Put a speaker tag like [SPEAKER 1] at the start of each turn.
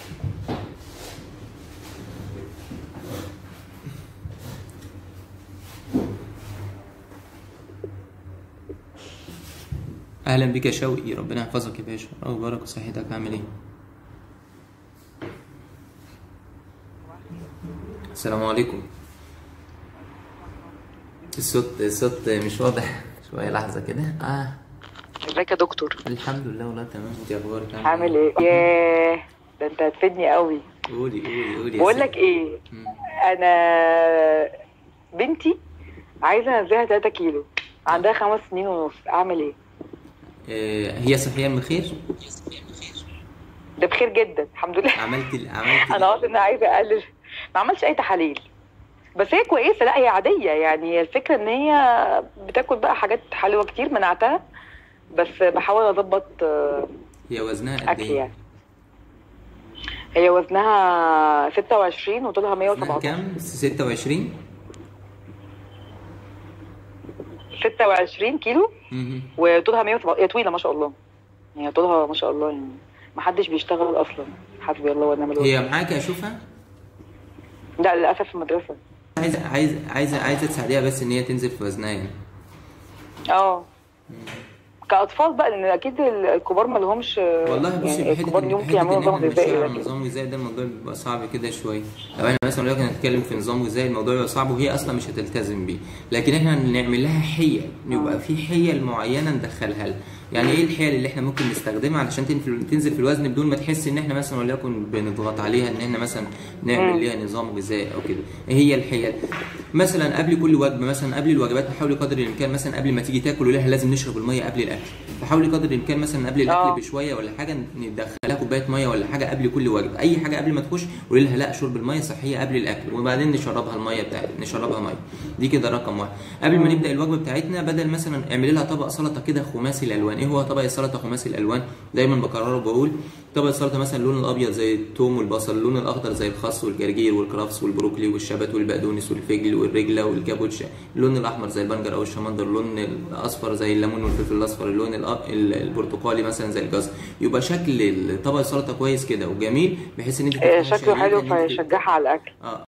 [SPEAKER 1] اهلا بك يا شوقي ربنا يحفظك يا باشا اخبارك وصحتك عامل ايه السلام عليكم الصوت الصوت مش واضح شويه لحظه كده اه
[SPEAKER 2] ازيك يا دكتور
[SPEAKER 1] الحمد لله والله تمام انت اخبارك
[SPEAKER 2] عامل ايه ياه ده انت هتفيدني قوي
[SPEAKER 1] قولي قولي قولي يا
[SPEAKER 2] بقول
[SPEAKER 1] ست.
[SPEAKER 2] لك ايه
[SPEAKER 1] مم.
[SPEAKER 2] انا بنتي عايزه انزلها 3 كيلو عندها خمس سنين ونص اعمل ايه
[SPEAKER 1] آه، هي صحيا بخير
[SPEAKER 2] ده بخير جدا الحمد لله
[SPEAKER 1] عملت ال- عملت
[SPEAKER 2] انا قلت ان انا عايزه اقلل ما عملتش اي تحاليل بس هي كويسه لا هي عاديه يعني الفكره ان هي بتاكل بقى حاجات حلوه كتير منعتها بس بحاول اظبط آه،
[SPEAKER 1] هي وزنها قد
[SPEAKER 2] اكل
[SPEAKER 1] ايه
[SPEAKER 2] يعني هي وزنها 26 وطولها
[SPEAKER 1] وزنها
[SPEAKER 2] 117
[SPEAKER 1] كام 26
[SPEAKER 2] 26 كيلو
[SPEAKER 1] مهم.
[SPEAKER 2] وطولها 117 هي طويله ما شاء الله هي طولها ما شاء الله يعني ما حدش بيشتغل اصلا حسبي الله ونعم الوكيل
[SPEAKER 1] هي معاك اشوفها
[SPEAKER 2] لا للاسف في المدرسه
[SPEAKER 1] عايزه عايزه عايزه عايزه تساعديها بس ان هي تنزل في وزنها يعني
[SPEAKER 2] اه كاطفال بقى لان اكيد ال- الكبار ما لهمش
[SPEAKER 1] والله بصي
[SPEAKER 2] يعني
[SPEAKER 1] بحته
[SPEAKER 2] الكبار
[SPEAKER 1] ان
[SPEAKER 2] يمكن
[SPEAKER 1] حته
[SPEAKER 2] يعملوا
[SPEAKER 1] ان
[SPEAKER 2] نظام
[SPEAKER 1] احنا
[SPEAKER 2] غذائي
[SPEAKER 1] نمشيها على
[SPEAKER 2] لكن
[SPEAKER 1] نظام غذائي ده الموضوع بيبقى صعب كده شويه لو احنا مثلا لو احنا هنتكلم في نظام غذائي الموضوع بيبقى صعب وهي اصلا مش هتلتزم بيه لكن احنا نعمل لها حيل يبقى في حيل معينه ندخلها لها يعني ايه الحيل اللي احنا ممكن نستخدمها علشان تنفل- تنزل في الوزن بدون ما تحس ان احنا مثلا وليكن بنضغط عليها ان احنا مثلا نعمل ليها نظام غذائي او كده ايه هي الحيل مثلا قبل كل وجبه مثلا قبل الوجبات نحاول قدر الامكان مثلا قبل ما تيجي تاكل لها لازم نشرب الميه قبل الاكل فحاولي قدر الامكان مثلا قبل الاكل
[SPEAKER 2] آه.
[SPEAKER 1] بشويه ولا حاجه ندخلها كوبايه ميه ولا حاجه قبل كل وجبه اي حاجه قبل ما تخش قولي لها لا شرب الميه صحيه قبل الاكل وبعدين نشربها الميه بتاعتنا نشربها ميه دي كده رقم واحد قبل ما نبدا الوجبه بتاعتنا بدل مثلا اعملي لها طبق سلطه كده خماسي الالوان ايه هو طبق السلطه خماسي الالوان دايما بكرره وبقول طبق السلطه مثلا اللون الابيض زي الثوم والبصل اللون الاخضر زي الخس والجرجير والكرفس والبروكلي والشبت والبقدونس والفجل والرجله والكابوتشا اللون الاحمر زي البنجر او الشمندر اللون الاصفر زي الليمون والفلفل الاصفر اللون الأ- ال- البرتقالي مثلا زي الجزر يبقى شكل طبق السلطه كويس كده وجميل بحيث ان انت
[SPEAKER 2] آه،
[SPEAKER 1] تفهمي
[SPEAKER 2] شكله
[SPEAKER 1] شهيتها
[SPEAKER 2] حلو
[SPEAKER 1] إن أنت-
[SPEAKER 2] فيشجعها على الاكل
[SPEAKER 1] اه